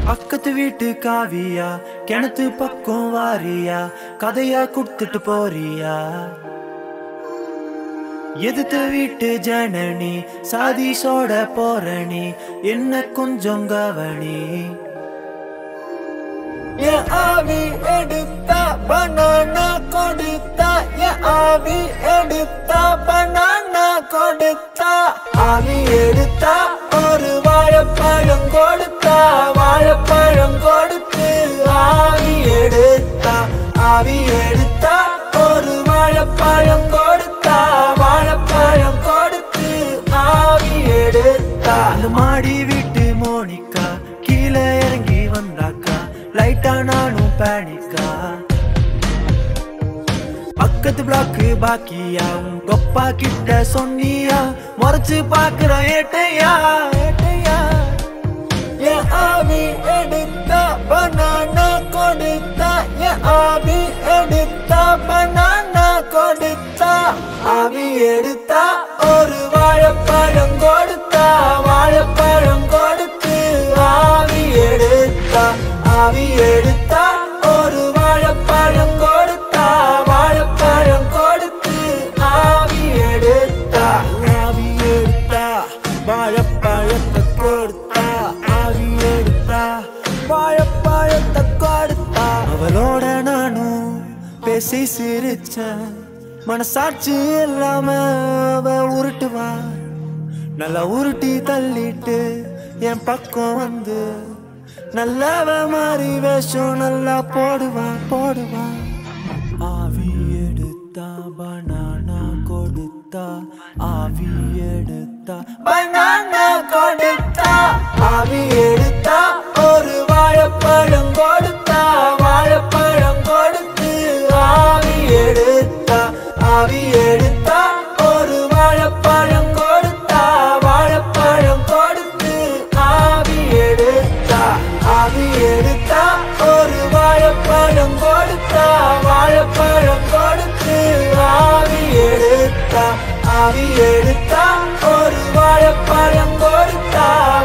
பக்கத்து வீட்டு காவியா கிணத்து பக்கம் வாரியா கதையா குடுத்துட்டு போறியா எதிர்த்த வீட்டு ஜனனி சாதிசோட போரணி என்ன கொஞ்சம் கவனி என் ஆவி எடுத்தா பனானா கொடுத்தா என் ஆவி எடுத்தா பனானா கொடுத்தா ஆவி எடுத்தா ஒரு வாழைப்பழம் கொடுத்தா வாழைப்பழம் கொடுத்து ஆவி எடுத்தா ஆவி எடுத்தா ஒரு வாழைப்பழம் கொடுத்தா வாழைப்பழம் கொடுத்து ஆவி எடுத்தா அந்த மாடி வீட்டு மோனிகா கீழே இறங்கி வந்தாக்கா லைட்டா நானும் பேனிக்கா பக்கத்து பிளாக்கு பாக்கியா உன் கொப்பா கிட்ட சொன்னியா முறைச்சு பாக்குறோம் ஏட்டையா ஏட்டையா என் ஆவி எடுத்தா பனானா கொடுத்தா என் ஆவி எடுத்தா பனானா கொடுத்தா ஆவி எடுத்தா ஒரு வாழைப்பழம் கொடுத்தா வாழைப்பழம் கொடுத்து ஆவி எடுத்தா ஆவி எடுத்தா ஒரு வாழைப்பழம் கொடுத்தா வாழைப்பழம் கொடுத்து ஆவி எடுத்தா ஆவி எடுத்தா வாழைப்பழத்தை கொடுத்தா ஆவி எடுத்தா வாழைப்பழத்தை கொடுத்தா அவளோட நானும் பேசி சிரிச்சேன் மனசாட்சி இல்லாம அவ உருட்டுவா நல்லா உருட்டி தள்ளிட்டு என் பக்கம் வந்து நல்லவ மாதிரி வேஷம் நல்லா போடுவா போடுவா ஆவி எடுத்தா பனானா கொடுத்தா ஆவி எடுத்தா பனானா கொடுத்தா ஆவி எடுத்தா ஒரு வாழைப்பழம் கொடுத்தா வாழைப்பழம் கொடுத்து ஆவி எடுத்தா ஆவி எடுத்தா ஒரு வாழைப்பழம் கொடுத்தா வாழைப்பழம் கொடுத்து ஆவி எடுத்தா ஆவி எடுத்தா ஒரு வாழைப்பழம் கொடுத்தா வாழைப்பழம் கொடுத்து ஆவி எடுத்தா ஆவி எடுத்தா ஒரு வாழைப்பழம் கொடுத்தா